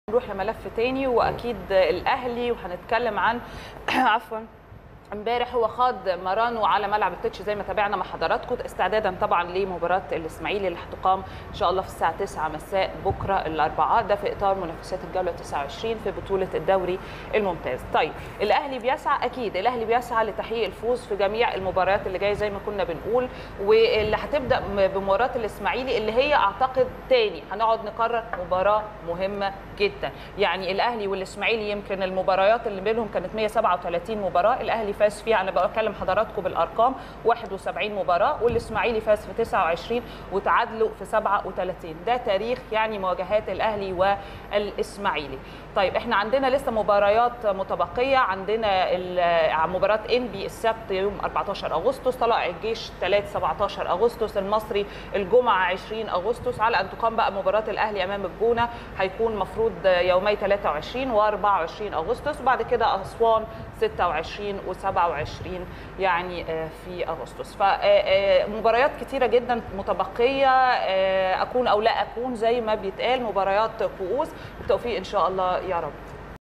نروح لملف تاني واكيد الاهلي وهنتكلم عن عفوا امبارح هو خاض مرانه على ملعب التتش زي ما تابعنا مع حضراتكم استعدادا طبعا لمباراه الاسماعيلي اللي هتقام ان شاء الله في الساعه 9 مساء بكره الاربعاء ده في اطار منافسات الجوله 29 في بطوله الدوري الممتاز. طيب الاهلي بيسعى اكيد الاهلي بيسعى لتحقيق الفوز في جميع المباريات اللي جايه زي ما كنا بنقول واللي هتبدا بمباراه الاسماعيلي اللي هي اعتقد تاني هنقعد نقرر مباراه مهمه جدا يعني الاهلي والاسماعيلي يمكن المباريات اللي بينهم كانت 137 مباراه الاهلي فاز فيها انا بكلم حضراتكم بالارقام 71 مباراه والاسماعيلي فاز في 29 وتعادلوا في 37 ده تاريخ يعني مواجهات الاهلي والاسماعيلي طيب احنا عندنا لسه مباريات متبقيه عندنا مباراه انبي السبت يوم 14 اغسطس طلائع الجيش 3 17 اغسطس المصري الجمعه 20 اغسطس على ان تقام بقى مباراه الاهلي امام الجونه هيكون مفروض يومي 23 و24 اغسطس وبعد كده اسوان 26 و27 يعني في اغسطس فمباريات كتيره جدا متبقيه اكون او لا اكون زي ما بيتقال مباريات كؤوس بالتوفيق ان شاء الله يا رب